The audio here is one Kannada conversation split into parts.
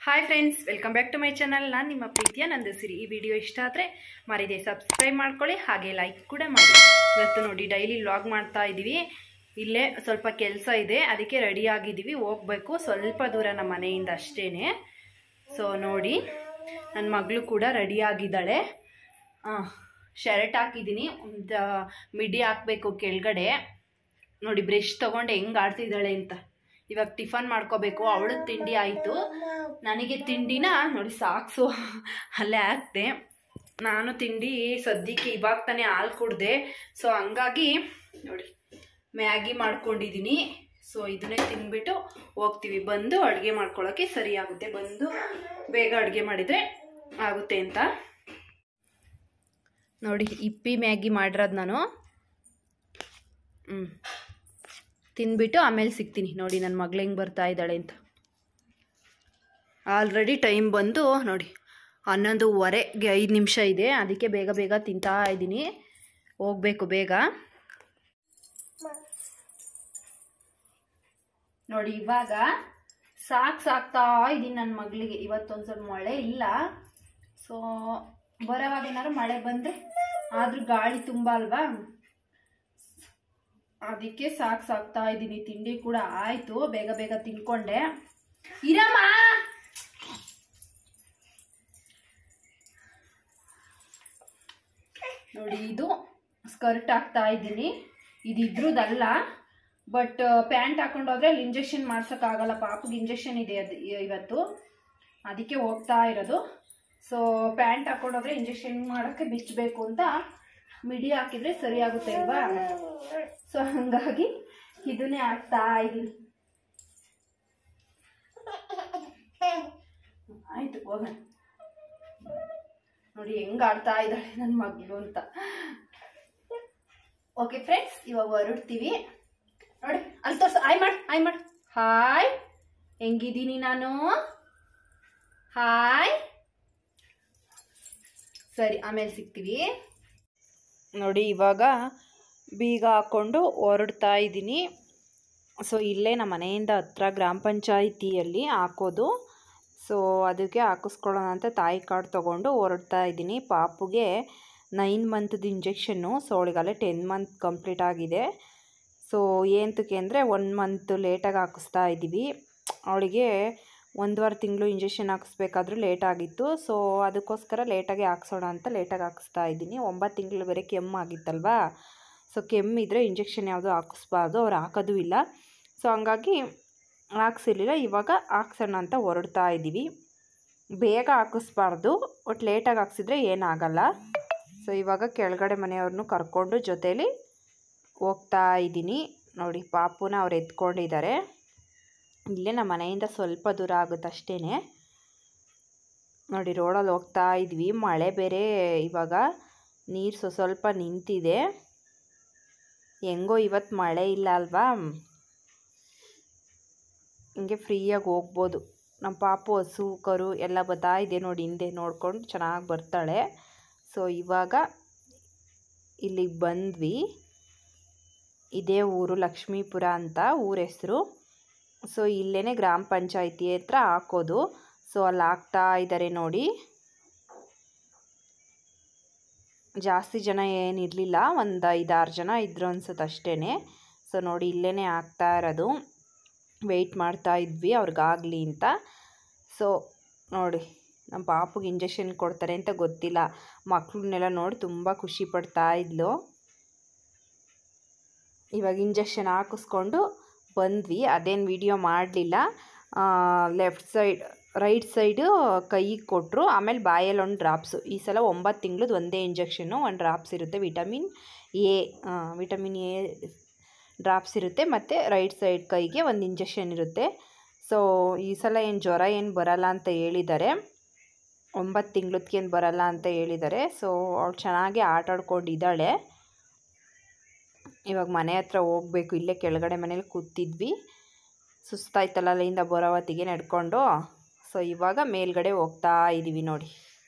hi friends welcome back to my channel ನಾನು ನಿಮ್ಮ ಪ್ರೀತಿಯ ನಂದಸಿರಿ ಈ ವಿಡಿಯೋ ಇಷ್ಟ ಆದರೆ ಮರಿದೆ ಸಬ್ಸ್ಕ್ರೈಬ್ ಮಾಡ್ಕೊಳ್ಳಿ ಹಾಗೆ ಲೈಕ್ ಕೂಡ ಮಾಡಿ ಇವತ್ತು ನೋಡಿ ಡೈಲಿ ವ್ಲಾಗ್ ಮಾಡ್ತಾ ಇದ್ದೀವಿ ಇಲ್ಲೇ ಸ್ವಲ್ಪ ಕೆಲಸ ಇದೆ ಅದಕ್ಕೆ ರೆಡಿ ಆಗಿದ್ದೀವಿ ಹೋಗ್ಬೇಕು ಸ್ವಲ್ಪ ದೂರ ನಮ್ಮ ಮನೆಯಿಂದ ಅಷ್ಟೇ ಸೊ ನೋಡಿ ನನ್ನ ಮಗಳು ಕೂಡ ರೆಡಿ ಆಗಿದ್ದಾಳೆ ಶರ್ಟ್ ಹಾಕಿದ್ದೀನಿ ಒಂದು ಮಿಡಿ ಹಾಕಬೇಕು ಕೆಳಗಡೆ ನೋಡಿ ಬ್ರಷ್ ತೊಗೊಂಡು ಹೆಂಗೆ ಆಡ್ತಿದ್ದಾಳೆ ಅಂತ ಇವಾಗ ಟಿಫನ್ ಮಾಡ್ಕೋಬೇಕು ಅವಳು ತಿಂಡಿ ಆಯಿತು ನನಗೆ ತಿಂಡಿನ ನೋಡಿ ಸಾಕ್ಸು ಅಲ್ಲೇ ಹಾಕ್ದೆ ನಾನು ತಿಂಡಿ ಸದ್ಯಕ್ಕೆ ಇವಾಗ ತಾನೇ ಹಾಲು ಕುಡ್ದೆ ಸೊ ಹಂಗಾಗಿ ನೋಡಿ ಮ್ಯಾಗಿ ಮಾಡ್ಕೊಂಡಿದ್ದೀನಿ ಸೊ ಇದನ್ನೇ ತಿಂದ್ಬಿಟ್ಟು ಹೋಗ್ತೀವಿ ಬಂದು ಅಡುಗೆ ಮಾಡ್ಕೊಳ್ಳೋಕ್ಕೆ ಸರಿ ಆಗುತ್ತೆ ಬಂದು ಬೇಗ ಅಡುಗೆ ಮಾಡಿದರೆ ಆಗುತ್ತೆ ಅಂತ ನೋಡಿ ಇಪ್ಪಿ ಮ್ಯಾಗಿ ಮಾಡಿರೋದು ನಾನು ಹ್ಞೂ ತಿಂದ್ಬಿಟ್ಟು ಆಮೇಲೆ ಸಿಗ್ತೀನಿ ನೋಡಿ ನನ್ನ ಮಗಳು ಹೆಂಗೆ ಬರ್ತಾ ಇದ್ದಾಳೆ ಅಂತ ಆಲ್ರೆಡಿ ಟೈಮ್ ಬಂದು ನೋಡಿ ಹನ್ನೊಂದುವರೆಗೆ ಐದು ನಿಮಿಷ ಇದೆ ಅದಕ್ಕೆ ಬೇಗ ಬೇಗ ತಿಂತಾ ಇದ್ದೀನಿ ಹೋಗ್ಬೇಕು ಬೇಗ ನೋಡಿ ಇವಾಗ ಸಾಕು ಸಾಕ್ತಾ ಇದ್ದೀನಿ ನನ್ನ ಮಗಳಿಗೆ ಇವತ್ತೊಂದು ಸ್ವಲ್ಪ ಮಳೆ ಇಲ್ಲ ಸೊ ಬರೋವಾಗ ಏನಾದ್ರು ಮಳೆ ಬಂದರೆ ಆದರೂ ಗಾಳಿ ತುಂಬ ಅಲ್ವಾ ಅದಕ್ಕೆ ಸಾಕು ಸಾಕ್ತಾ ಇದ್ದೀನಿ ತಿಂಡಿ ಕೂಡ ಆಯಿತು ಬೇಗ ಬೇಗ ತಿನ್ಕೊಂಡೆ ಇರಮ್ಮ ನೋಡಿ ಇದು ಸ್ಕರ್ಟ್ ಹಾಕ್ತಾ ಇದ್ದೀನಿ ಇದು ಇದ್ರದ್ದಲ್ಲ ಬಟ್ ಪ್ಯಾಂಟ್ ಹಾಕೊಂಡೋದ್ರೆ ಅಲ್ಲಿ ಇಂಜೆಕ್ಷನ್ ಮಾಡ್ಸೋಕ್ಕಾಗಲ್ಲ ಪಾಪಗೆ ಇಂಜೆಕ್ಷನ್ ಇದೆ ಅದು ಇವತ್ತು ಅದಕ್ಕೆ ಹೋಗ್ತಾ ಇರೋದು ಸೊ ಪ್ಯಾಂಟ್ ಹಾಕೊಂಡೋದ್ರೆ ಇಂಜೆಕ್ಷನ್ ಮಾಡೋಕ್ಕೆ ಬಿಚ್ಚಬೇಕು ಅಂತ ಮಿಡಿ ಹಾಕಿದ್ರೆ ಸರಿ ಆಗುತ್ತೆ ಅಲ್ವಾ ಸೊ ಹಂಗಾಗಿ ಇದನ್ನೇ ಹಾಕ್ತಾ ಇದ್ದೀನಿ ಆಯ್ತು ಹೋಗೋಣ ನೋಡಿ ಹೆಂಗ್ ಆಡ್ತಾ ಇದ್ದಾಳೆ ನನ್ನ ಮಗಳು ಅಂತ ಓಕೆ ಫ್ರೆಂಡ್ಸ್ ಇವಾಗ ಹೊರಡ್ತೀವಿ ನೋಡಿ ಅಲ್ಲಿ ತೋರ್ಸು ಆಯ್ ಮಾಡು ಆಯ್ ಮಾಡು ಹಾಯ್ ಹೆಂಗಿದ್ದೀನಿ ನಾನು ಹಾಯ್ ಸರಿ ಆಮೇಲೆ ಸಿಗ್ತೀವಿ ನೋಡಿ ಇವಾಗ ಬೀಗ ಹಾಕ್ಕೊಂಡು ಹೊರಡ್ತಾ ಇದ್ದೀನಿ ಸೊ ಇಲ್ಲೇ ನಮ್ಮ ಮನೆಯಿಂದ ಹತ್ರ ಗ್ರಾಮ ಪಂಚಾಯಿತಿಯಲ್ಲಿ ಹಾಕೋದು ಸೊ ಅದಕ್ಕೆ ಹಾಕಿಸ್ಕೊಳ್ಳೋಣ ಅಂತ ತಾಯಿ ಕಾರ್ಡ್ ತೊಗೊಂಡು ಹೊರಡ್ತಾ ಇದ್ದೀನಿ ಪಾಪುಗೆ ನೈನ್ ಮಂತ್ದು ಇಂಜೆಕ್ಷನ್ನು ಸೊ ಅವಳಿಗಲ್ಲೇ ಟೆನ್ ಮಂತ್ ಕಂಪ್ಲೀಟ್ ಆಗಿದೆ ಸೊ ಏನಕ್ಕೆ ಅಂದರೆ ಒನ್ ಮಂತ್ ಲೇಟಾಗಿ ಹಾಕಿಸ್ತಾ ಇದ್ದೀವಿ ಅವಳಿಗೆ ಒಂದೂವರೆ ತಿಂಗಳು ಇಂಜೆಕ್ಷನ್ ಹಾಕಿಸ್ಬೇಕಾದ್ರೂ ಲೇಟ್ ಆಗಿತ್ತು ಸೊ ಅದಕ್ಕೋಸ್ಕರ ಲೇಟಾಗಿ ಹಾಕ್ಸೋಣ ಅಂತ ಲೇಟಾಗಿ ಹಾಕಿಸ್ತಾ ಇದ್ದೀನಿ ಒಂಬತ್ತು ತಿಂಗಳು ಬೇರೆ ಕೆಮ್ಮು ಆಗಿತ್ತಲ್ವಾ ಸೊ ಕೆಮ್ಮಿದ್ರೆ ಇಂಜೆಕ್ಷನ್ ಯಾವುದು ಹಾಕಿಸ್ಬಾರ್ದು ಅವ್ರು ಹಾಕೋದು ಇಲ್ಲ ಸೊ ಹಂಗಾಗಿ ಹಾಕ್ಸಿರ್ಲಿಲ್ಲ ಇವಾಗ ಹಾಕ್ಸೋಣ ಅಂತ ಹೊರಡ್ತಾ ಇದ್ದೀವಿ ಬೇಗ ಹಾಕಿಸ್ಬಾರ್ದು ಒಟ್ಟು ಲೇಟಾಗಿ ಹಾಕ್ಸಿದ್ರೆ ಏನಾಗಲ್ಲ ಸೊ ಇವಾಗ ಕೆಳಗಡೆ ಮನೆಯವ್ರನ್ನೂ ಕರ್ಕೊಂಡು ಜೊತೇಲಿ ಹೋಗ್ತಾ ಇದ್ದೀನಿ ನೋಡಿ ಪಾಪುನ ಅವ್ರು ಎತ್ಕೊಂಡಿದ್ದಾರೆ ಇಲ್ಲೇ ನಮ್ಮ ಮನೆಯಿಂದ ಸ್ವಲ್ಪ ದೂರ ಆಗುತ್ತೆ ಅಷ್ಟೇ ನೋಡಿ ರೋಡಲ್ಲಿ ಹೋಗ್ತಾ ಇದ್ವಿ ಮಳೆ ಬೇರೆ ಇವಾಗ ನೀರು ಸ್ವ ಸ್ವಲ್ಪ ನಿಂತಿದೆ ಹೆಂಗೋ ಇವತ್ತು ಮಳೆ ಇಲ್ಲ ಅಲ್ವಾ ಹಿಂಗೆ ಫ್ರೀಯಾಗಿ ಹೋಗ್ಬೋದು ನಮ್ಮ ಪಾಪು ಹಸು ಕರು ಎಲ್ಲ ಬರ್ತಾ ಇದೆ ನೋಡಿ ಹಿಂದೆ ನೋಡ್ಕೊಂಡು ಚೆನ್ನಾಗಿ ಬರ್ತಾಳೆ ಸೊ ಇವಾಗ ಇಲ್ಲಿಗೆ ಬಂದ್ವಿ ಇದೇ ಊರು ಲಕ್ಷ್ಮೀಪುರ ಅಂತ ಊರ ಹೆಸರು ಸೊ ಇಲ್ಲೇ ಗ್ರಾಮ ಪಂಚಾಯಿತಿ ಹತ್ರ ಹಾಕೋದು ಸೊ ಅಲ್ಲಿ ಹಾಕ್ತಾ ಇದ್ದಾರೆ ನೋಡಿ ಜಾಸ್ತಿ ಜನ ಏನಿರಲಿಲ್ಲ ಒಂದು ಐದಾರು ಜನ ಇದ್ರು ಅನ್ಸುತ್ತೆ ಅಷ್ಟೇ ಸೊ ನೋಡಿ ಇಲ್ಲೇ ಹಾಕ್ತಾ ಇರೋದು ವೆಯ್ಟ್ ಮಾಡ್ತಾ ಇದ್ವಿ ಅವ್ರಿಗಾಗಲಿ ಅಂತ ಸೊ ನೋಡಿ ನಮ್ಮ ಪಾಪುಗೆ ಇಂಜೆಕ್ಷನ್ ಕೊಡ್ತಾರೆ ಅಂತ ಗೊತ್ತಿಲ್ಲ ಮಕ್ಕಳನ್ನೆಲ್ಲ ನೋಡಿ ತುಂಬ ಖುಷಿ ಪಡ್ತಾ ಇದ್ಲು ಇವಾಗ ಇಂಜೆಕ್ಷನ್ ಹಾಕಿಸ್ಕೊಂಡು ಬಂದ್ವಿ ಅದೇನು ವಿಡಿಯೋ ಮಾಡಲಿಲ್ಲ ಲೆಫ್ಟ್ ಸೈಡ್ ರೈಟ್ ಸೈಡು ಕೈಗೆ ಕೊಟ್ಟರು ಆಮೇಲೆ ಬಾಯಲ್ಲಿ ಒಂದು ಡ್ರಾಪ್ಸು ಈ ಸಲ ಒಂಬತ್ತು ತಿಂಗಳದ್ದು ಒಂದೇ ಇಂಜೆಕ್ಷನ್ನು ಒಂದು ಡ್ರಾಪ್ಸ್ ಇರುತ್ತೆ vitamin A vitamin A drops ಇರುತ್ತೆ ಮತ್ತು ರೈಟ್ ಸೈಡ್ ಕೈಗೆ ಒಂದು ಇಂಜೆಕ್ಷನ್ ಇರುತ್ತೆ ಸೊ ಈ ಸಲ ಏನು ಜ್ವರ ಏನು ಬರಲ್ಲ ಅಂತ ಹೇಳಿದ್ದಾರೆ ಒಂಬತ್ತು ತಿಂಗಳದಕ್ಕೇನು ಬರಲ್ಲ ಅಂತ ಹೇಳಿದ್ದಾರೆ ಸೊ ಅವಳು ಚೆನ್ನಾಗಿ ಆಟ ಆಡ್ಕೊಂಡಿದ್ದಾಳೆ ಇವಾಗ ಮನೆ ಹತ್ರ ಹೋಗಬೇಕು ಇಲ್ಲೇ ಕೆಳಗಡೆ ಮನೇಲಿ ಕೂತಿದ್ವಿ ಸುಸ್ತಾಯ್ತಲ್ಲ ಅಲ್ಲಿಂದ ಬರೋವತ್ತಿಗೆ ನಡ್ಕೊಂಡು ಸೊ ಇವಾಗ ಮೇಲ್ಗಡೆ ಹೋಗ್ತಾ ಇದ್ದೀವಿ ನೋಡಿ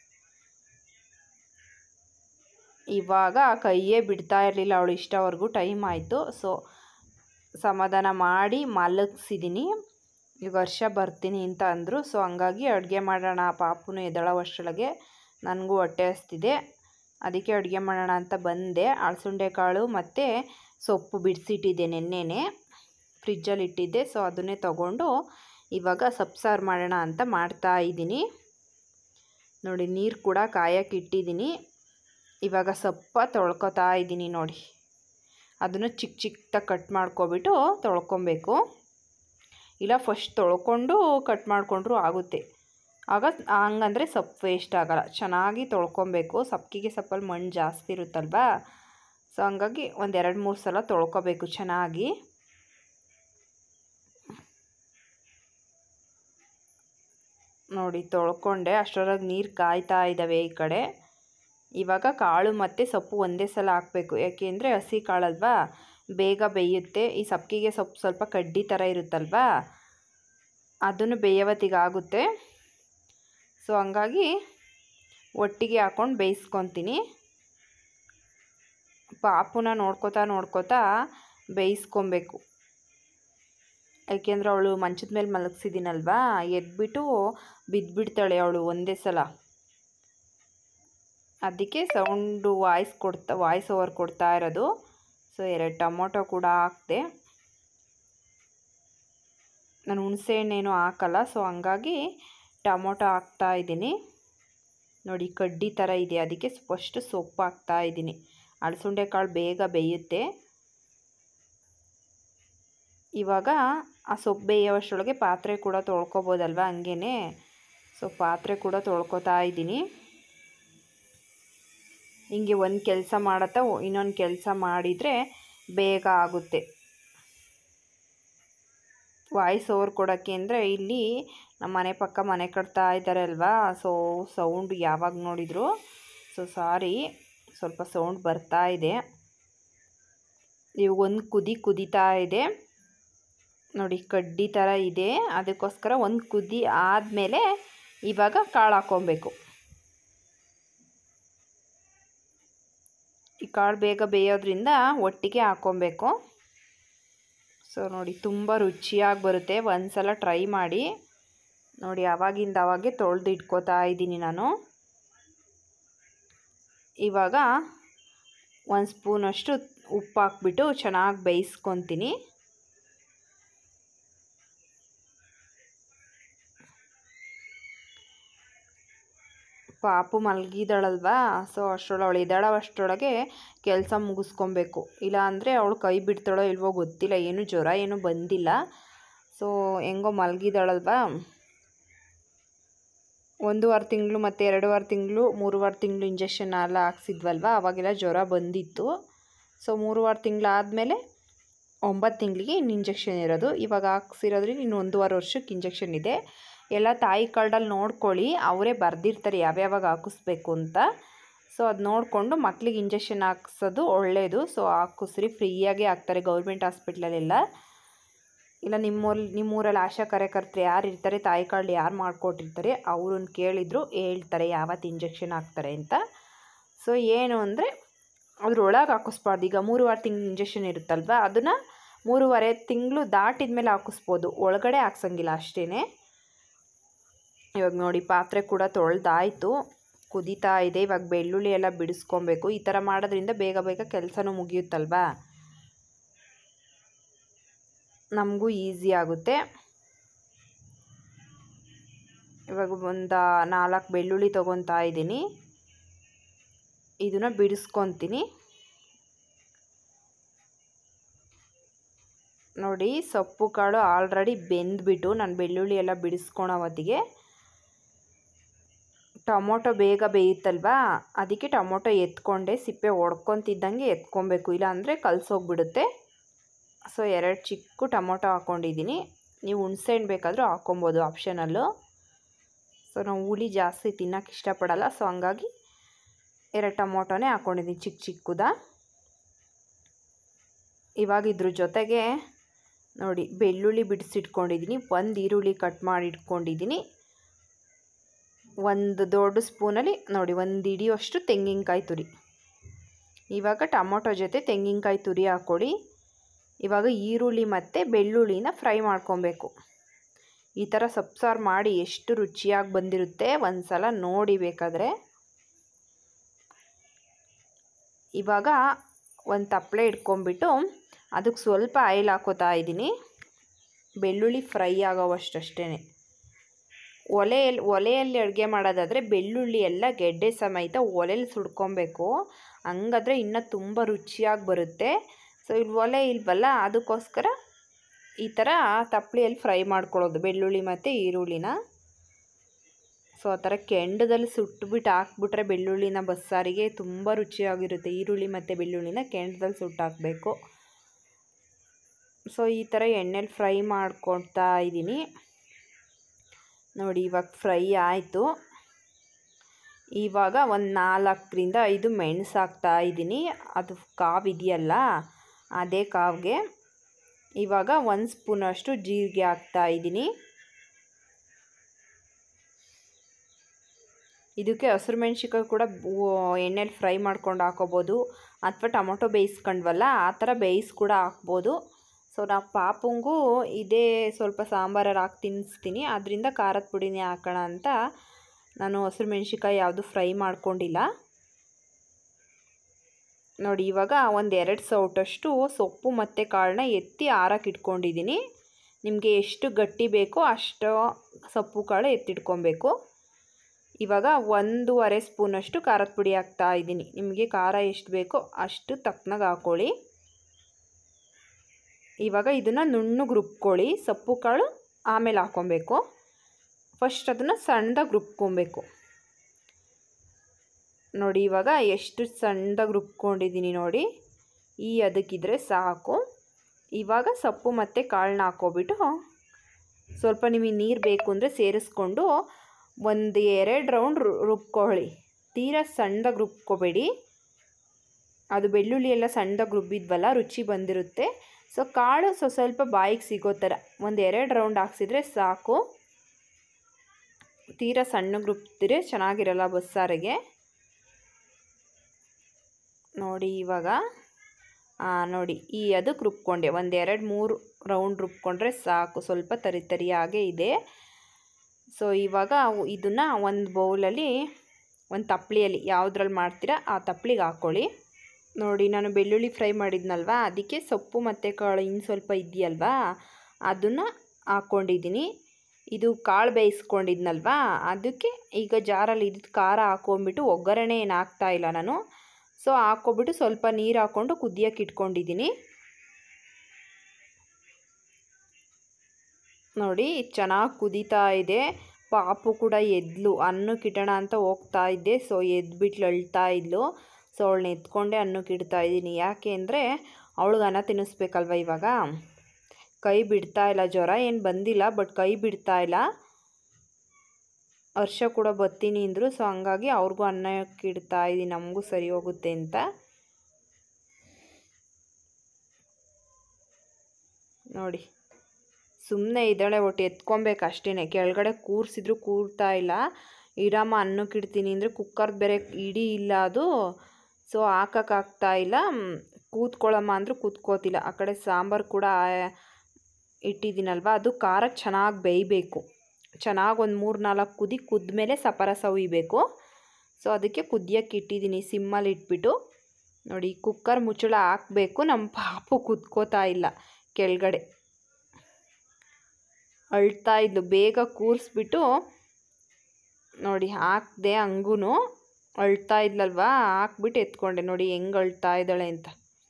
ಇವಾಗ ಕೈಯೇ ಬಿಡ್ತಾ ಇರಲಿಲ್ಲ ಅವಳು ಇಷ್ಟವರೆಗೂ ಟೈಮ್ ಆಯಿತು ಸೊ ಸಮಾಧಾನ ಮಾಡಿ ಮಲಗಿಸಿದ್ದೀನಿ ಈ ವರ್ಷ ಬರ್ತೀನಿ ಅಂತ ಅಂದರು ಸೊ ಹಂಗಾಗಿ ಅಡುಗೆ ಮಾಡೋಣ ಪಾಪುನು ಎದ್ದೇಳೋವಷ್ಟರೊಳಗೆ ನನಗೂ ಹೊಟ್ಟೆ ಹಸ್ತಿದೆ ಅದಕ್ಕೆ ಅಡುಗೆ ಮಾಡೋಣ ಅಂತ ಬಂದೆ ಅಳಸುಂಡೆ ಕಾಳು ಮತ್ತು ಸೊಪ್ಪು ಬಿಡಿಸಿಟ್ಟಿದ್ದೆ ನೆನ್ನೆನೆ ಫ್ರಿಜ್ಜಲ್ಲಿ ಇಟ್ಟಿದ್ದೆ ಸೊ ಅದನ್ನೇ ತೊಗೊಂಡು ಇವಾಗ ಸೊಪ್ಪು ಮಾಡೋಣ ಅಂತ ಮಾಡ್ತಾ ಇದ್ದೀನಿ ನೋಡಿ ನೀರು ಕೂಡ ಕಾಯಕ್ಕೆ ಇಟ್ಟಿದ್ದೀನಿ ಇವಾಗ ಸೊಪ್ಪ ತೊಳ್ಕೊತಾ ಇದ್ದೀನಿ ನೋಡಿ ಅದನ್ನು ಚಿಕ್ಕ ಚಿಕ್ಕದಾಗಿ ಕಟ್ ಮಾಡ್ಕೊಬಿಟ್ಟು ತೊಳ್ಕೊಬೇಕು ಇಲ್ಲ ಫಸ್ಟ್ ತೊಳ್ಕೊಂಡು ಕಟ್ ಮಾಡಿಕೊಂಡ್ರೂ ಆಗುತ್ತೆ ಆಗ ಹಂಗಂದರೆ ಸೊಪ್ಪು ವೇಸ್ಟ್ ಆಗೋಲ್ಲ ಚೆನ್ನಾಗಿ ತೊಳ್ಕೊಬೇಕು ಸೊಪ್ಪಿಗೆ ಸೊಪ್ಪಲ್ಲಿ ಮಣ್ಣು ಜಾಸ್ತಿ ಇರುತ್ತಲ್ವಾ ಸೊ ಹಂಗಾಗಿ ಒಂದು ಎರಡು ಮೂರು ಸಲ ತೊಳ್ಕೊಬೇಕು ಚೆನ್ನಾಗಿ ನೋಡಿ ತೊಳ್ಕೊಂಡೆ ಅಷ್ಟರೊಳಗೆ ನೀರು ಕಾಯ್ತಾ ಇದ್ದಾವೆ ಈ ಕಡೆ ಇವಾಗ ಕಾಳು ಮತ್ತು ಸೊಪ್ಪು ಒಂದೇ ಸಲ ಹಾಕಬೇಕು ಯಾಕೆಂದರೆ ಹಸಿ ಕಾಳಲ್ವಾ ಬೇಗ ಬೇಯುತ್ತೆ ಈ ಸೊಪ್ಪಿಗೆ ಸೊಪ್ಪು ಸ್ವಲ್ಪ ಕಡ್ಡಿ ಥರ ಇರುತ್ತಲ್ವಾ ಅದನ್ನು ಬೇಯವತ್ತಿಗೆ ಆಗುತ್ತೆ ಸೊ ಹಂಗಾಗಿ ಒಟ್ಟಿಗೆ ಹಾಕ್ಕೊಂಡು ಬೇಯಿಸ್ಕೊತೀನಿ ಪಾಪುನ ನೋಡ್ಕೋತಾ ನೋಡ್ಕೋತಾ ಬೇಯಿಸ್ಕೊಬೇಕು ಯಾಕೆಂದರೆ ಅವಳು ಮಂಚದ ಮೇಲೆ ಮಲಗಿಸಿದ್ದೀನಲ್ವಾ ಎದ್ಬಿಟ್ಟು ಬಿದ್ದುಬಿಡ್ತಾಳೆ ಅವಳು ಒಂದೇ ಸಲ ಅದಕ್ಕೆ ಸೌಂಡು ವಾಯ್ಸ್ ಕೊಡ್ತಾ ವಾಯ್ಸ್ ಓವರ್ ಕೊಡ್ತಾ ಇರೋದು ಸೊ ಎರಡು ಟೊಮೊಟೊ ಕೂಡ ಹಾಕ್ದೆ ನಾನು ಹುಣಸೆ ಹಣ್ಣೇನು ಹಾಕಲ್ಲ ಸೊ ಹಂಗಾಗಿ ಟೊಮೊಟೊ ಹಾಕ್ತಾ ಇದ್ದೀನಿ ನೋಡಿ ಕಡ್ಡಿ ಥರ ಇದೆ ಅದಕ್ಕೆ ಫಸ್ಟು ಸೊಪ್ಪು ಹಾಕ್ತಾ ಇದ್ದೀನಿ ಅಳಸುಂಡೆ ಕಾಳು ಬೇಗ ಬೇಯುತ್ತೆ ಇವಾಗ ಆ ಸೊಪ್ಪು ಬೇಯೋವಷ್ಟರೊಳಗೆ ಪಾತ್ರೆ ಕೂಡ ತೊಳ್ಕೊಬೋದಲ್ವ ಹಂಗೇ ಸೊ ಪಾತ್ರೆ ಕೂಡ ತೊಳ್ಕೊತಾ ಇದ್ದೀನಿ ಹಿಂಗೆ ಒಂದು ಕೆಲಸ ಮಾಡತ್ತಾ ಇನ್ನೊಂದು ಕೆಲಸ ಮಾಡಿದರೆ ಬೇಗ ಆಗುತ್ತೆ ವಾಯ್ಸ್ ಓವರ್ ಕೊಡೋಕ್ಕೆ ಅಂದರೆ ಇಲ್ಲಿ ನಮ್ಮ ಮನೆ ಪಕ್ಕ ಮನೆ ಕಟ್ತಾ ಇದ್ದಾರೆ ಅಲ್ವಾ ಸೊ ಸೌಂಡ್ ಯಾವಾಗ ನೋಡಿದ್ರು ಸೊ ಸಾರಿ ಸ್ವಲ್ಪ ಸೌಂಡ್ ಬರ್ತಾ ಇದೆ ಇವಾಗ ಒಂದು ಕುದಿ ಕುದೀತಾ ಇದೆ ನೋಡಿ ಕಡ್ಡಿ ಥರ ಇದೆ ಅದಕ್ಕೋಸ್ಕರ ಒಂದು ಕುದಿ ಆದಮೇಲೆ ಇವಾಗ ಕಾಳು ಹಾಕ್ಕೊಬೇಕು ಈ ಕಾಳು ಬೇಗ ಬೇಯೋದ್ರಿಂದ ಒಟ್ಟಿಗೆ ಹಾಕ್ಕೊಬೇಕು ಸೊ ನೋಡಿ ತುಂಬ ರುಚಿಯಾಗಿ ಬರುತ್ತೆ ಒಂದು ಸಲ ಟ್ರೈ ಮಾಡಿ ನೋಡಿ ಆವಾಗಿಂದ ಅವಾಗೆ ತೊಳೆದು ಇಟ್ಕೋತಾ ಇದ್ದೀನಿ ನಾನು ಇವಾಗ ಒಂದು ಸ್ಪೂನಷ್ಟು ಉಪ್ಪು ಹಾಕ್ಬಿಟ್ಟು ಚೆನ್ನಾಗಿ ಬೇಯಿಸ್ಕೊತೀನಿ ಪಾಪು ಮಲಗಿದಾಳಲ್ವಾ ಸೊ ಅಷ್ಟರೊಳಗೆ ಅವಳು ಇದ್ದಾಳೋ ಅಷ್ಟರೊಳಗೆ ಕೆಲಸ ಮುಗಿಸ್ಕೊಬೇಕು ಇಲ್ಲ ಅಂದರೆ ಅವಳು ಕೈ ಬಿಡ್ತಾಳೋ ಇಲ್ವೋ ಗೊತ್ತಿಲ್ಲ ಏನು ಜ್ವರ ಏನೂ ಬಂದಿಲ್ಲ ಸೊ ಹೆಂಗೋ ಮಲಗಿದಾಳಲ್ವಾ ಒಂದೂವರೆ ತಿಂಗಳು ಮತ್ತು ಎರಡೂವರೆ ತಿಂಗಳು ಮೂರುವರೆ ತಿಂಗಳು ಇಂಜೆಕ್ಷನ್ ಎಲ್ಲ ಹಾಕ್ಸಿದ್ವಲ್ವ ಅವಾಗೆಲ್ಲ ಜ್ವರ ಬಂದಿತ್ತು ಸೊ ಮೂರುವರೆ ತಿಂಗಳಾದಮೇಲೆ ಒಂಬತ್ತು ತಿಂಗಳಿಗೆ ಇನ್ನು ಇಂಜೆಕ್ಷನ್ ಇರೋದು ಇವಾಗ ಹಾಕ್ಸಿರೋದ್ರಿಂದ ಇನ್ನು ಒಂದೂವರೆ ವರ್ಷಕ್ಕೆ ಇಂಜೆಕ್ಷನ್ ಇದೆ ಎಲ್ಲ ತಾಯಿ ಕಾರ್ಡಲ್ಲಿ ನೋಡ್ಕೊಳ್ಳಿ ಅವರೇ ಬರೆದಿರ್ತಾರೆ ಯಾವ್ಯಾವಾಗ ಹಾಕಿಸ್ಬೇಕು ಅಂತ ಸೊ ಅದು ನೋಡಿಕೊಂಡು ಮಕ್ಳಿಗೆ ಇಂಜೆಕ್ಷನ್ ಹಾಕ್ಸೋದು ಒಳ್ಳೆಯದು ಸೊ ಹಾಕಿಸ್ರಿ ಫ್ರೀಯಾಗಿ ಹಾಕ್ತಾರೆ ಗೌರ್ಮೆಂಟ್ ಹಾಸ್ಪಿಟ್ಲಲ್ಲೆಲ್ಲ ಇಲ್ಲ ನಿಮ್ಮೂರಲ್ಲಿ ನಿಮ್ಮೂರಲ್ಲಿ ಆಶಾ ಕಾರ್ಯಕರ್ತರು ಯಾರು ಇರ್ತಾರೆ ತಾಯಿ ಕಾರ್ಡ್ ಯಾರು ಮಾಡಿಕೊಟ್ಟಿರ್ತಾರೆ ಅವ್ರನ್ನ ಕೇಳಿದ್ರು ಹೇಳ್ತಾರೆ ಯಾವತ್ತು ಇಂಜೆಕ್ಷನ್ ಹಾಕ್ತಾರೆ ಅಂತ ಸೊ ಏನು ಅಂದರೆ ಅದ್ರೊಳಗೆ ಹಾಕಿಸ್ಬಾರ್ದು ಈಗ ಮೂರುವರೆ ತಿಂಗಳು ಇಂಜೆಕ್ಷನ್ ಇರುತ್ತಲ್ವ ಅದನ್ನು ಮೂರುವರೆ ತಿಂಗಳು ದಾಟಿದ ಮೇಲೆ ಹಾಕಿಸ್ಬೋದು ಒಳಗಡೆ ಹಾಕ್ಸಂಗಿಲ್ಲ ಅಷ್ಟೇ ಇವಾಗ ನೋಡಿ ಪಾತ್ರೆ ಕೂಡ ತೊಳೆದಾಯಿತು ಕುದೀತಾ ಇದೆ ಇವಾಗ ಬೆಳ್ಳುಳ್ಳಿ ಎಲ್ಲ ಬಿಡಿಸ್ಕೊಬೇಕು ಈ ಥರ ಮಾಡೋದ್ರಿಂದ ಬೇಗ ಬೇಗ ಕೆಲಸನೂ ಮುಗಿಯುತ್ತಲ್ವಾ ನಮಗೂ ಈಸಿ ಆಗುತ್ತೆ ಇವಾಗ ಒಂದು ನಾಲ್ಕು ಬೆಳ್ಳುಳ್ಳಿ ತೊಗೊತಾ ಇದ್ದೀನಿ ಇದನ್ನು ಬಿಡಿಸ್ಕೊತೀನಿ ನೋಡಿ ಸೊಪ್ಪು ಕಾಳು ಆಲ್ರೆಡಿ ಬೆಂದ್ಬಿಟ್ಟು ನಾನು ಬೆಳ್ಳುಳ್ಳಿ ಎಲ್ಲ ಬಿಡಿಸ್ಕೊಳೋ ಹೊತ್ತಿಗೆ ಟೊಮೊಟೊ ಬೇಗ ಬೇಯುತ್ತಲ್ವಾ ಅದಕ್ಕೆ ಟೊಮೊಟೊ ಎತ್ಕೊಂಡೆ ಸಿಪ್ಪೆ ಒಡ್ಕೊತಿದ್ದಂಗೆ ಎತ್ಕೊಬೇಕು ಇಲ್ಲಾಂದರೆ ಕಲಸೋಗ್ಬಿಡುತ್ತೆ ಸೊ ಎರಡು ಚಿಕ್ಕ ಟೊಮೊಟೊ ಹಾಕ್ಕೊಂಡಿದ್ದೀನಿ ನೀವು ಹುಣ್ಸೆಹಣ್ಣು ಬೇಕಾದರೂ ಹಾಕ್ಕೊಬೋದು ಆಪ್ಷನಲ್ಲು ಸೊ ನಾವು ಹುಳಿ ಜಾಸ್ತಿ ತಿನ್ನೋಕೆ ಇಷ್ಟಪಡಲ್ಲ ಸೊ ಹಂಗಾಗಿ ಎರಡು ಟೊಮೊಟೊನೇ ಹಾಕ್ಕೊಂಡಿದ್ದೀನಿ ಚಿಕ್ಕ ಚಿಕ್ಕದ ಇವಾಗ ಇದ್ರ ಜೊತೆಗೆ ನೋಡಿ ಬೆಳ್ಳುಳ್ಳಿ ಬಿಡಿಸಿಟ್ಕೊಂಡಿದ್ದೀನಿ ಒಂದು ಈರುಳ್ಳಿ ಕಟ್ ಮಾಡಿ ಇಟ್ಕೊಂಡಿದ್ದೀನಿ ಒಂದು ದೊಡ್ಡ ಸ್ಪೂನಲ್ಲಿ ನೋಡಿ ಒಂದು ಹಿಡಿಯೋಷ್ಟು ತೆಂಗಿನಕಾಯಿ ತುರಿ ಇವಾಗ ಟೊಮೊಟೊ ಜೊತೆ ತೆಂಗಿನಕಾಯಿ ತುರಿ ಹಾಕ್ಕೊಡಿ ಇವಾಗ ಈರುಳ್ಳಿ ಮತ್ತು ಬೆಳ್ಳುಳ್ಳಿನ ಫ್ರೈ ಮಾಡ್ಕೊಬೇಕು ಈ ಥರ ಸೊಪ್ಪು ಮಾಡಿ ಎಷ್ಟು ರುಚಿಯಾಗಿ ಬಂದಿರುತ್ತೆ ಒಂದು ಸಲ ನೋಡಿ ಬೇಕಾದರೆ ಇವಾಗ ಒಂದು ತಪ್ಪಲೆ ಇಟ್ಕೊಂಬಿಟ್ಟು ಅದಕ್ಕೆ ಸ್ವಲ್ಪ ಆಯಿಲ್ ಹಾಕೋತಾ ಇದ್ದೀನಿ ಬೆಳ್ಳುಳ್ಳಿ ಫ್ರೈ ಆಗೋವಷ್ಟಷ್ಟೇ ಒಲೆಯಲ್ಲಿ ಒಲೆಯಲ್ಲಿ ಅಡುಗೆ ಮಾಡೋದಾದರೆ ಬೆಳ್ಳುಳ್ಳಿ ಎಲ್ಲ ಗೆಡ್ಡೆ ಸಮೇತ ಒಲೆಯಲ್ಲಿ ಸುಡ್ಕೊಬೇಕು ಹಂಗಾದ್ರೆ ಇನ್ನೂ ತುಂಬ ರುಚಿಯಾಗಿ ಬರುತ್ತೆ ಸೊ ಇಲ್ಲಿ ಒಲೆ ಇಲ್ವಲ್ಲ ಅದಕ್ಕೋಸ್ಕರ ಈ ಥರ ತಪ್ಪಲೆಯಲ್ಲಿ ಫ್ರೈ ಮಾಡ್ಕೊಳ್ಳೋದು ಬೆಳ್ಳುಳ್ಳಿ ಮತ್ತು ಈರುಳ್ಳಿನ ಸೊ ಆ ಥರ ಕೆಂಡದಲ್ಲಿ ಸುಟ್ಬಿಟ್ಟು ಹಾಕ್ಬಿಟ್ರೆ ಬೆಳ್ಳುಳ್ಳಿನ ಬಸ್ಸಾರಿಗೆ ತುಂಬ ರುಚಿಯಾಗಿರುತ್ತೆ ಈರುಳ್ಳಿ ಮತ್ತು ಬೆಳ್ಳುಳ್ಳಿನ ಕೆಂಡದಲ್ಲಿ ಸುಟ್ಟು ಹಾಕಬೇಕು ಸೊ ಈ ಥರ ಎಣ್ಣೆಲಿ ಫ್ರೈ ಮಾಡ್ಕೊಳ್ತಾ ಇದ್ದೀನಿ ನೋಡಿ ಇವಾಗ ಫ್ರೈ ಆಯಿತು ಇವಾಗ ಒಂದು ನಾಲ್ಕರಿಂದ ಐದು ಮೆಣಸು ಹಾಕ್ತಾ ಇದ್ದೀನಿ ಅದು ಕಾವು ಇದೆಯಲ್ಲ ಅದೇ ಕಾವಿಗೆ ಇವಾಗ ಒಂದು ಸ್ಪೂನಷ್ಟು ಜೀರಿಗೆ ಹಾಕ್ತಾ ಇದ್ದೀನಿ ಇದಕ್ಕೆ ಹಸಿರು ಮೆಣ್ಸಿಕಾಯಿ ಕೂಡ ಎಣ್ಣೆಲಿ ಫ್ರೈ ಮಾಡ್ಕೊಂಡು ಹಾಕೋಬೋದು ಅಥವಾ ಟೊಮೊಟೊ ಬೇಯಿಸ್ಕೊಂಡ್ವಲ್ಲ ಆ ಥರ ಬೇಯಿಸಿ ಕೂಡ ಹಾಕ್ಬೋದು ಸೊ ನಾವು ಪಾಪುಂಗೂ ಇದೇ ಸ್ವಲ್ಪ ಸಾಂಬಾರಲ್ಲಿ ಹಾಕಿ ತಿನ್ನಿಸ್ತೀನಿ ಅದರಿಂದ ಖಾರದ ಪುಡಿನೇ ಹಾಕೋಣ ಅಂತ ನಾನು ಹಸಿರು ಮೆಣ್ಸಿಕಾಯಿ ಯಾವುದು ಫ್ರೈ ಮಾಡ್ಕೊಂಡಿಲ್ಲ ನೋಡಿ ಇವಾಗ ಒಂದು ಎರಡು ಸೌಟಷ್ಟು ಸೊಪ್ಪು ಮತ್ತು ಕಾಳನ್ನ ಎತ್ತಿ ಆರಕ್ಕೆ ಇಟ್ಕೊಂಡಿದ್ದೀನಿ ನಿಮಗೆ ಎಷ್ಟು ಗಟ್ಟಿ ಬೇಕೋ ಅಷ್ಟು ಸೊಪ್ಪು ಕಾಳು ಎತ್ತಿಟ್ಕೊಬೇಕು ಇವಾಗ ಒಂದೂವರೆ ಸ್ಪೂನಷ್ಟು ಖಾರದ ಪುಡಿ ಹಾಕ್ತಾ ಇದ್ದೀನಿ ನಿಮಗೆ ಖಾರ ಎಷ್ಟು ಬೇಕೋ ಅಷ್ಟು ತಕ್ಕನಾಗ ಹಾಕ್ಕೊಳ್ಳಿ ಇವಾಗ ಇದನ್ನು ನುಣ್ಣಗೆ ರುಬ್ಕೊಳ್ಳಿ ಸೊಪ್ಪು ಕಾಳು ಆಮೇಲೆ ಹಾಕ್ಕೊಬೇಕು ಫಸ್ಟ್ ಅದನ್ನು ಸಣ್ಣದಾಗಿ ರುಬ್ಕೊಬೇಕು ನೋಡಿ ಇವಾಗ ಎಷ್ಟು ಸಣ್ಣದಾಗಿ ರುಬ್ಕೊಂಡಿದ್ದೀನಿ ನೋಡಿ ಈ ಅದಕ್ಕಿದ್ರೆ ಸಾಕು ಇವಾಗ ಸೊಪ್ಪು ಮತ್ತು ಕಾಳನ್ನ ಹಾಕ್ಕೊಬಿಟ್ಟು ಸ್ವಲ್ಪ ನಿಮಗೆ ನೀರು ಬೇಕು ಅಂದರೆ ಸೇರಿಸ್ಕೊಂಡು ಒಂದು ಎರಡು ರೌಂಡ್ ರುಬ್ಕೊಳ್ಳಿ ತೀರಾ ಸಣ್ಣದಾಗಿ ರುಬ್ಕೋಬೇಡಿ ಅದು ಬೆಳ್ಳುಳ್ಳಿ ಎಲ್ಲ ಸಣ್ಣದಾಗಿ ರುಬ್ಬಿದ್ವಲ್ಲ ರುಚಿ ಬಂದಿರುತ್ತೆ ಸೊ ಕಾಳು ಸೊ ಸ್ವಲ್ಪ ಬಾಯಿಗೆ ಸಿಗೋ ಥರ ಒಂದು ಎರಡು ರೌಂಡ್ ಹಾಕ್ಸಿದ್ರೆ ಸಾಕು ತೀರಾ ಸಣ್ಣಗೆ ರುಬ್ತಿರೆ ಚೆನ್ನಾಗಿರಲ್ಲ ಬಸ್ಸಾರಿಗೆ ನೋಡಿ ಇವಾಗ ನೋಡಿ ಈ ಅದಕ್ಕೆ ರುಬ್ಕೊಂಡೆ ಒಂದು ಎರಡು ಮೂರು ರೌಂಡ್ ರುಬ್ಕೊಂಡ್ರೆ ಸಾಕು ಸ್ವಲ್ಪ ತರಿ ತರಿಯಾಗೇ ಇದೆ ಸೊ ಇವಾಗ ಇದನ್ನು ಒಂದು ಬೌಲಲ್ಲಿ ಒಂದು ತಪ್ಪಲಿಯಲ್ಲಿ ಯಾವುದ್ರಲ್ಲಿ ಮಾಡ್ತೀರಾ ಆ ತಪ್ಪಲಿಗೆ ಹಾಕ್ಕೊಳ್ಳಿ ನೋಡಿ ನಾನು ಬೆಳ್ಳುಳ್ಳಿ ಫ್ರೈ ಮಾಡಿದ್ನಲ್ವಾ ಅದಕ್ಕೆ ಸೊಪ್ಪು ಮತ್ತು ಕಾಳು ಇನ್ನು ಸ್ವಲ್ಪ ಇದೆಯಲ್ವಾ ಅದನ್ನು ಹಾಕ್ಕೊಂಡಿದ್ದೀನಿ ಇದು ಕಾಳು ಬೇಯಿಸ್ಕೊಂಡಿದ್ನಲ್ವಾ ಅದಕ್ಕೆ ಈಗ ಜಾರಲ್ಲಿ ಇದ್ದ ಖಾರ ಹಾಕ್ಕೊಂಬಿಟ್ಟು ಒಗ್ಗರಣೆ ಏನು ಹಾಕ್ತಾ ಇಲ್ಲ ನಾನು ಸೊ ಹಾಕ್ಕೊಬಿಟ್ಟು ಸ್ವಲ್ಪ ನೀರು ಹಾಕ್ಕೊಂಡು ಕುದಿಯೋಕೆ ಇಟ್ಕೊಂಡಿದ್ದೀನಿ ನೋಡಿ ಚೆನ್ನಾಗಿ ಕುದೀತಾ ಇದೆ ಪಾಪು ಕೂಡ ಎದ್ಲು ಅನ್ನಕ್ಕೆ ಇಡೋಣ ಅಂತ ಹೋಗ್ತಾ ಇದ್ದೆ ಸೊ ಎದ್ಬಿಟ್ಲು ಅಳ್ತಾ ಇದ್ಲು ಸೊ ಅವಳನ್ನ ಎತ್ಕೊಂಡೆ ಅನ್ನಕ್ಕೆ ಇಡ್ತಾ ಇದ್ದೀನಿ ಯಾಕೆ ಅಂದರೆ ಅವಳಿಗೆ ಅನ್ನ ತಿನ್ನಿಸ್ಬೇಕಲ್ವ ಇವಾಗ ಕೈ ಬಿಡ್ತಾ ಇಲ್ಲ ಜ್ವರ ಏನು ಬಂದಿಲ್ಲ ಬಟ್ ಕೈ ಬಿಡ್ತಾ ಇಲ್ಲ ಹರ್ಷ ಕೂಡ ಬರ್ತೀನಿ ಅಂದರು ಸೊ ಹಂಗಾಗಿ ಅವ್ರಿಗೂ ಅನ್ನಕ್ಕೆ ಇಡ್ತಾ ಇದ್ದೀನಿ ನಮಗೂ ಸರಿ ಹೋಗುತ್ತೆ ಅಂತ ನೋಡಿ ಸುಮ್ಮನೆ ಇದ್ದಾಳೆ ಒಟ್ಟು ಎತ್ಕೊಬೇಕು ಅಷ್ಟೇ ಕೆಳಗಡೆ ಕೂರಿಸಿದ್ರು ಕೂರ್ತಾ ಇಲ್ಲ ಇಡಮ್ಮ ಅನ್ನಕ್ಕೆ ಇಡ್ತೀನಿ ಅಂದರೆ ಕುಕ್ಕರ್ದು ಬೇರೆ ಇಡೀ ಇಲ್ಲ ಅದು ಸೊ ಹಾಕೋಕ್ಕಾಗ್ತಾ ಇಲ್ಲ ಕೂತ್ಕೊಳ್ಳಮ್ಮ ಅಂದರೂ ಕೂತ್ಕೋತಿಲ್ಲ ಆ ಕಡೆ ಸಾಂಬಾರು ಕೂಡ ಇಟ್ಟಿದ್ದೀನಲ್ವ ಅದು ಖಾರ ಚೆನ್ನಾಗಿ ಬೇಯಬೇಕು ಚೆನ್ನಾಗಿ ಒಂದು ಮೂರು ನಾಲ್ಕು ಕುದಿ ಕುದ್ಮೇಲೆ ಸಪರಸ ಉಯ್ಬೇಕು ಸೊ ಅದಕ್ಕೆ ಕುದಿಯೋಕ್ಕೆ ಇಟ್ಟಿದ್ದೀನಿ ಸಿಮ್ಮಲ್ಲಿ ಇಟ್ಬಿಟ್ಟು ನೋಡಿ ಕುಕ್ಕರ್ ಮುಚ್ಚಳ ಹಾಕಬೇಕು ನಮ್ಮ ಪಾಪು ಕುತ್ಕೋತಾ ಇಲ್ಲ ಕೆಳಗಡೆ ಅಳ್ತಾ ಇದ್ಲು ಬೇಗ ಕೂರಿಸ್ಬಿಟ್ಟು ನೋಡಿ ಹಾಕ್ದೆ ಹಂಗೂ ಅಳ್ತಾ ಇದ್ಲಲ್ವಾ ಹಾಕ್ಬಿಟ್ಟು ಎತ್ಕೊಂಡೆ ನೋಡಿ ಹೆಂಗೆ ಅಳ್ತಾ ಇದ್ದಾಳೆ ಅಂತ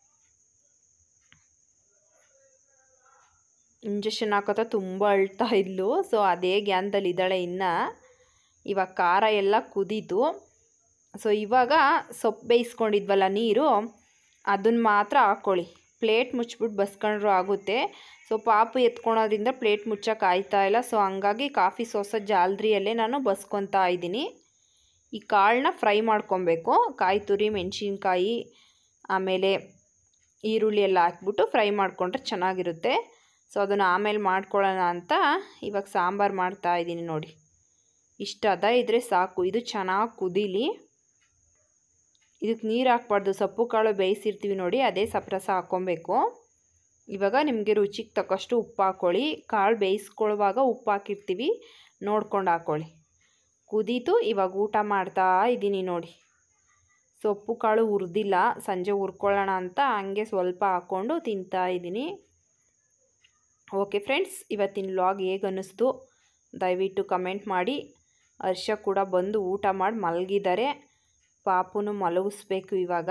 ಇಂಜೆಕ್ಷನ್ ಹಾಕೋತ ತುಂಬ ಅಳ್ತಾ ಇದ್ಲು ಸೊ ಅದೇ ಗ್ಯಾನ್ದಲ್ಲಿ ಇದ್ದಾಳೆ ಇನ್ನು ಇವಾಗ ಖಾರ ಎಲ್ಲ ಕುದೀತು ಸೊ ಇವಾಗ ಸೊಪ್ಪು ಬೇಯಿಸ್ಕೊಂಡಿದ್ವಲ್ಲ ನೀರು ಅದನ್ನು ಮಾತ್ರ ಹಾಕ್ಕೊಳ್ಳಿ ಪ್ಲೇಟ್ ಮುಚ್ಚಿಬಿಟ್ಟು ಬಸ್ಕೊಂಡ್ರು ಆಗುತ್ತೆ ಸೊ ಪಾಪು ಎತ್ಕೊಳೋದ್ರಿಂದ ಪ್ಲೇಟ್ ಮುಚ್ಚಕ್ಕೆ ಆಯ್ತಾ ಇಲ್ಲ ಸೊ ಹಂಗಾಗಿ ಕಾಫಿ ಸೋಸ ಜಾಲ್ರಿಯಲ್ಲೇ ನಾನು ಬಸ್ಕೊತಾ ಇದ್ದೀನಿ ಈ ಕಾಳನ್ನ ಫ್ರೈ ಮಾಡ್ಕೊಬೇಕು ಕಾಯಿ ತುರಿ ಮೆಣಸಿನ್ಕಾಯಿ ಆಮೇಲೆ ಈರುಳ್ಳಿ ಎಲ್ಲ ಹಾಕ್ಬಿಟ್ಟು ಫ್ರೈ ಮಾಡಿಕೊಂಡ್ರೆ ಚೆನ್ನಾಗಿರುತ್ತೆ ಸೊ ಅದನ್ನು ಆಮೇಲೆ ಮಾಡ್ಕೊಳ್ಳೋಣ ಅಂತ ಇವಾಗ ಸಾಂಬಾರು ಮಾಡ್ತಾ ಇದ್ದೀನಿ ನೋಡಿ ಇಷ್ಟ ಅದ ಇದ್ದರೆ ಸಾಕು ಇದು ಚೆನ್ನಾಗಿ ಕುದೀಲಿ ಇದಕ್ಕೆ ನೀರು ಹಾಕ್ಬಾರ್ದು ಸೊಪ್ಪು ಕಾಳು ಬೇಯಿಸಿರ್ತೀವಿ ನೋಡಿ ಅದೇ ಸಪ್ರಸ ಹಾಕ್ಕೊಬೇಕು ಇವಾಗ ನಿಮಗೆ ರುಚಿಗೆ ತಕ್ಕಷ್ಟು ಉಪ್ಪು ಹಾಕ್ಕೊಳ್ಳಿ ಕಾಳು ಬೇಯಿಸ್ಕೊಳ್ಳುವಾಗ ಉಪ್ಪು ಹಾಕಿರ್ತೀವಿ ನೋಡ್ಕೊಂಡು ಹಾಕ್ಕೊಳ್ಳಿ ಕುದೀತು ಇವಾಗ ಊಟ ಮಾಡ್ತಾ ಇದ್ದೀನಿ ನೋಡಿ ಸೊಪ್ಪು ಕಾಳು ಹುರಿದಿಲ್ಲ ಸಂಜೆ ಹುರ್ಕೊಳ್ಳೋಣ ಅಂತ ಹಂಗೆ ಸ್ವಲ್ಪ ಹಾಕ್ಕೊಂಡು ತಿಂತಾ ಇದ್ದೀನಿ ಓಕೆ ಫ್ರೆಂಡ್ಸ್ ಇವತ್ತಿನ ವ್ಲಾಗ್ ಹೇಗೆ ಅನ್ನಿಸ್ತು ದಯವಿಟ್ಟು ಕಮೆಂಟ್ ಮಾಡಿ ಹರ್ಷ ಕೂಡ ಬಂದು ಊಟ ಮಾಡಿ ಮಲಗಿದ್ದಾರೆ ಪಾಪುನು ಮಲಗಿಸ್ಬೇಕು ಇವಾಗ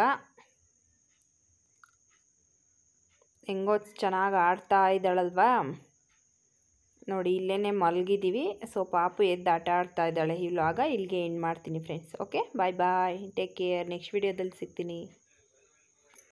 ಹೆಂಗೋ ಚೆನ್ನಾಗಿ ಆಡ್ತಾ ಇದ್ದಾಳಲ್ವಾ ನೋಡಿ ಇಲ್ಲೇ ಮಲಗಿದ್ದೀವಿ ಸೊ ಪಾಪು ಎದ್ದು ಆಟ ಆಡ್ತಾ ಇದ್ದಾಳೆ ಈ ವ್ಲಾಗ ಇಲ್ಲಿಗೆ ಎಂಡ್ ಮಾಡ್ತೀನಿ friends okay bye bye take care next ವೀಡಿಯೋದಲ್ಲಿ ಸಿಗ್ತೀನಿ